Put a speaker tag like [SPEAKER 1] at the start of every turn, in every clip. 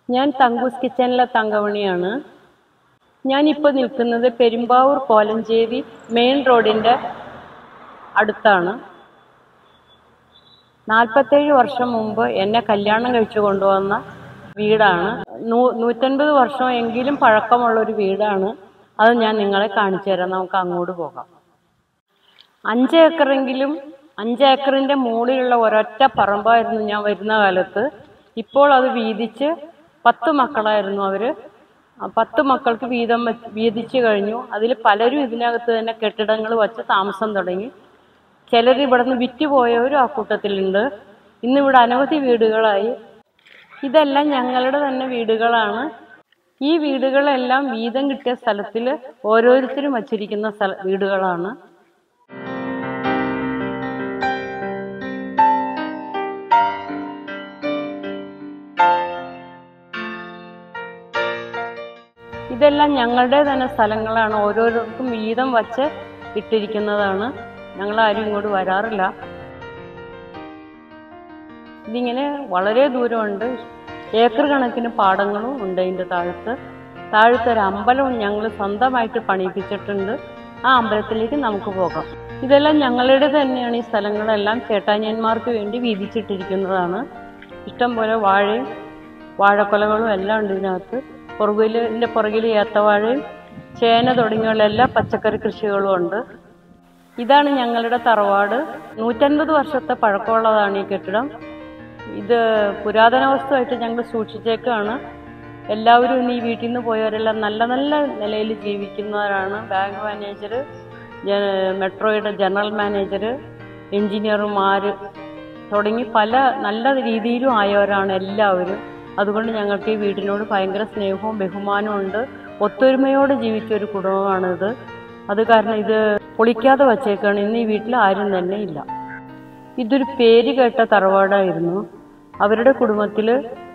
[SPEAKER 1] ഞാൻ തങ്കൂസ് കിച്ചണിലെ തങ്കമണിയാണ് ഞാനിപ്പോൾ നിൽക്കുന്നത് പെരുമ്പാവൂർ കോലഞ്ചേരി മെയിൻ റോഡിൻ്റെ അടുത്താണ് നാൽപ്പത്തേഴ് വർഷം മുമ്പ് എന്നെ കല്യാണം കഴിച്ചു കൊണ്ടുവന്ന വീടാണ് നൂ നൂറ്റൻപത് വർഷം എങ്കിലും പഴക്കമുള്ള ഒരു വീടാണ് അത് ഞാൻ നിങ്ങളെ കാണിച്ചു തരാം നമുക്ക് അങ്ങോട്ട് പോകാം അഞ്ച് ഏക്കറെങ്കിലും അഞ്ച് ഏക്കറിന്റെ മുകളിലുള്ള ഒരൊറ്റ പറമ്പായിരുന്നു ഞാൻ വരുന്ന കാലത്ത് ഇപ്പോൾ അത് വീതിച്ച് പത്ത് മക്കളായിരുന്നു അവര് ആ പത്ത് മക്കൾക്ക് വീതം വെച്ച് വീതിച്ചു കഴിഞ്ഞു അതിൽ പലരും ഇതിനകത്ത് തന്നെ കെട്ടിടങ്ങൾ വച്ച് താമസം തുടങ്ങി ചിലർ ഇവിടുന്ന് വിറ്റുപോയവരും ആ കൂട്ടത്തിലുണ്ട് ഇന്നിവിടെ അനവധി വീടുകളായി ഇതെല്ലാം ഞങ്ങളുടെ തന്നെ വീടുകളാണ് ഈ വീടുകളെല്ലാം വീതം കിട്ടിയ സ്ഥലത്തിൽ ഓരോരുത്തരും വച്ചിരിക്കുന്ന സ്ഥല വീടുകളാണ് ഇതെല്ലാം ഞങ്ങളുടെ തന്നെ സ്ഥലങ്ങളാണ് ഓരോരുത്തർക്കും വീതം വച്ച് ഇട്ടിരിക്കുന്നതാണ് ഞങ്ങൾ ആരും ഇങ്ങോട്ട് വരാറില്ല ഇതിങ്ങനെ വളരെ ദൂരമുണ്ട് ഏക്കർ കണക്കിന് പാടങ്ങളും ഉണ്ട് അതിൻ്റെ താഴത്ത് താഴത്തെ ഒരു അമ്പലവും ഞങ്ങൾ സ്വന്തമായിട്ട് പണിയിപ്പിച്ചിട്ടുണ്ട് ആ അമ്പലത്തിലേക്ക് നമുക്ക് പോകാം ഇതെല്ലാം ഞങ്ങളുടെ തന്നെയാണ് ഈ സ്ഥലങ്ങളെല്ലാം ചേട്ടാനിയന്മാർക്ക് വേണ്ടി വീതിച്ചിട്ടിരിക്കുന്നതാണ് ഇഷ്ടം പോലെ വാഴയും വാഴക്കൊലകളും എല്ലാം ഉണ്ട് ഇതിനകത്ത് പുറകിലിൻ്റെ പുറകിൽ ഏത്തവാഴയും ചേന തുടങ്ങിയുള്ള എല്ലാ പച്ചക്കറി കൃഷികളും ഉണ്ട് ഇതാണ് ഞങ്ങളുടെ തറവാട് നൂറ്റൻപത് വർഷത്തെ പഴക്കമുള്ളതാണ് ഈ കെട്ടിടം ഇത് പുരാതന വസ്തുവായിട്ട് ഞങ്ങൾ സൂക്ഷിച്ചേക്കാണ് എല്ലാവരും ഇന്ന് ഈ വീട്ടിൽ നിന്ന് പോയവരെല്ലാം നല്ല നല്ല നിലയിൽ ജീവിക്കുന്നവരാണ് ബാങ്ക് മാനേജർ മെട്രോയുടെ ജനറൽ മാനേജർ എഞ്ചിനീയർമാർ തുടങ്ങി പല നല്ല രീതിയിലും ആയവരാണ് എല്ലാവരും അതുകൊണ്ട് ഞങ്ങൾക്ക് ഈ വീടിനോട് ഭയങ്കര സ്നേഹവും ബഹുമാനവും ഉണ്ട് ഒത്തൊരുമയോടെ ജീവിച്ച ഒരു കുടുംബമാണിത് അത് കാരണം ഇത് പൊളിക്കാതെ വച്ചേക്കാണ് ഇന്ന് ഈ വീട്ടിൽ ആരും തന്നെ ഇല്ല ഇതൊരു പേര് കേട്ട തറവാടായിരുന്നു അവരുടെ കുടുംബത്തിൽ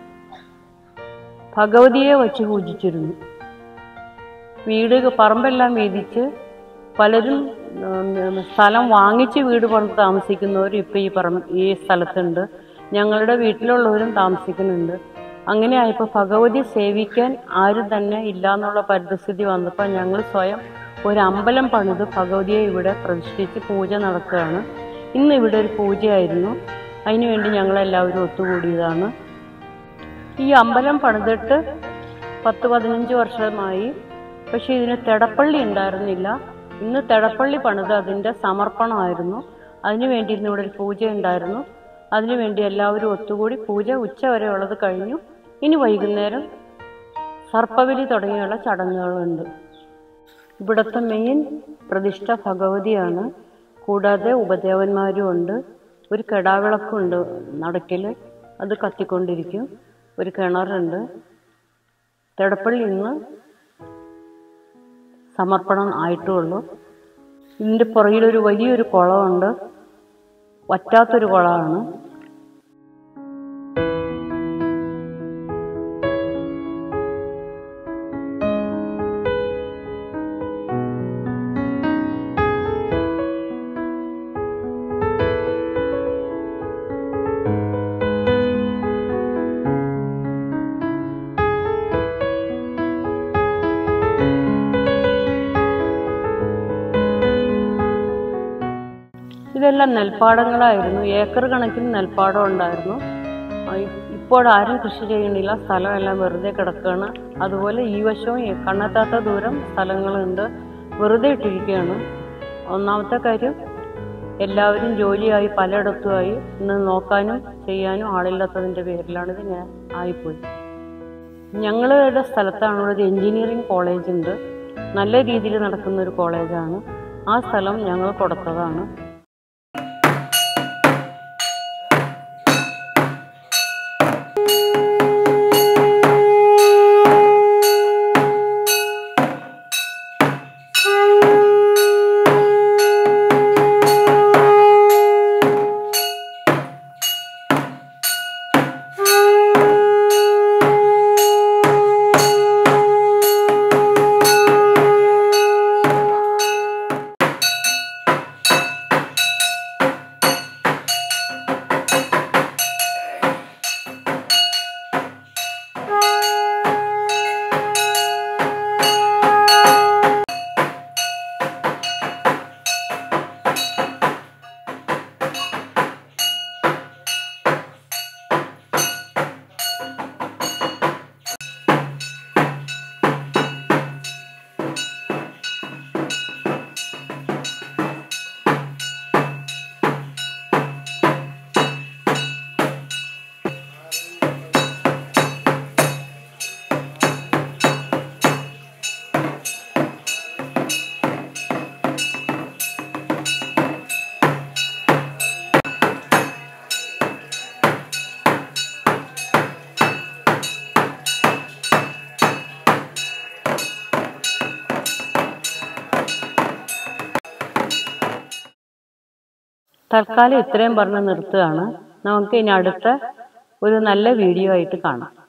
[SPEAKER 1] ഭഗവതിയെ വച്ച് പൂജിച്ചിരുന്നു വീട് പറമ്പെല്ലാം വീതിച്ച് പലരും ഉം, സ്ഥലം വാങ്ങിച്ച് വീട് പണിത് താമസിക്കുന്നവരും ഇപ്പം ഈ പറമ്പ് ഈ സ്ഥലത്തുണ്ട് ഞങ്ങളുടെ വീട്ടിലുള്ളവരും താമസിക്കുന്നുണ്ട് അങ്ങനെ ആയപ്പോൾ ഭഗവതി സേവിക്കാൻ ആരും തന്നെ ഇല്ല എന്നുള്ള പരിസ്ഥിതി വന്നപ്പോൾ ഞങ്ങൾ സ്വയം ഒരു അമ്പലം പണിത് ഭഗവതിയെ ഇവിടെ പ്രതിഷ്ഠിച്ച് പൂജ നടക്കുകയാണ് ഇന്ന് ഇവിടെ ഒരു പൂജയായിരുന്നു അതിനുവേണ്ടി ഞങ്ങളെല്ലാവരും ഒത്തുകൂടിയതാണ് ഈ അമ്പലം പണിതിട്ട് പത്ത് പതിനഞ്ച് വർഷമായി പക്ഷെ ഇതിന് തെടപ്പള്ളി ഉണ്ടായിരുന്നില്ല ഇന്ന് തെടപ്പള്ളി പണിത് അതിൻ്റെ സമർപ്പണമായിരുന്നു അതിനുവേണ്ടി ഇന്ന് ഇവിടെ ഒരു പൂജ ഉണ്ടായിരുന്നു അതിനുവേണ്ടി എല്ലാവരും ഒത്തുകൂടി പൂജ ഉച്ച വരെ ഉള്ളത് കഴിഞ്ഞു ഇനി വൈകുന്നേരം സർപ്പബലി തുടങ്ങിയുള്ള ചടങ്ങുകളുണ്ട് ഇവിടുത്തെ മെയിൻ പ്രതിഷ്ഠ ഭഗവതിയാണ് കൂടാതെ ഉപദേവന്മാരും ഉണ്ട് ഒരു കെടാവിളക്കുണ്ട് നടക്കിൽ അത് കത്തിക്കൊണ്ടിരിക്കും ഒരു കിണറുണ്ട് തെടപ്പള്ളി ഇന്ന് സമർപ്പണം ആയിട്ടുള്ളൂ ഇതിൻ്റെ പുറകിലൊരു വലിയൊരു കുളമുണ്ട് വറ്റാത്തൊരു കുളമാണ് ഇതെല്ലാം നെൽപ്പാടങ്ങളായിരുന്നു ഏക്കർ കണക്കിന് നെൽപ്പാടം ഉണ്ടായിരുന്നു ആ, ഇ- ഇപ്പോൾ ആരും കൃഷി ചെയ്യണില്ല സ്ഥലമെല്ലാം വെറുതെ കിടക്കുകയാണ് അതുപോലെ ഈ വശവും ഈ കണ്ണെത്താത്ത ദൂരം സ്ഥലങ്ങളുണ്ട് വെറുതെ ഇട്ടിരിക്കുകയാണ് ഒന്നാമത്തെ കാര്യം എല്ലാവരും ജോലിയായി പലയിടത്തുമായി ഇന്ന് നോക്കാനും ചെയ്യാനും ആളില്ലാത്തതിൻ്റെ പേരിലാണ് ഇത് ഞാൻ ആയിപ്പോയി ഞങ്ങളുടെ സ്ഥലത്താണ് ഒരു എഞ്ചിനീയറിംഗ് കോളേജ് ഉണ്ട് നല്ല രീതിയിൽ നടക്കുന്ന ഒരു കോളേജാണ് ആ സ്ഥലം ഞങ്ങൾ കൊടുത്തതാണ് തൽക്കാലം ഇത്രയും പറഞ്ഞ് നിർത്തുകയാണ് നമുക്ക് ഇനി അടുത്ത ഒരു നല്ല വീഡിയോ ആയിട്ട് കാണാം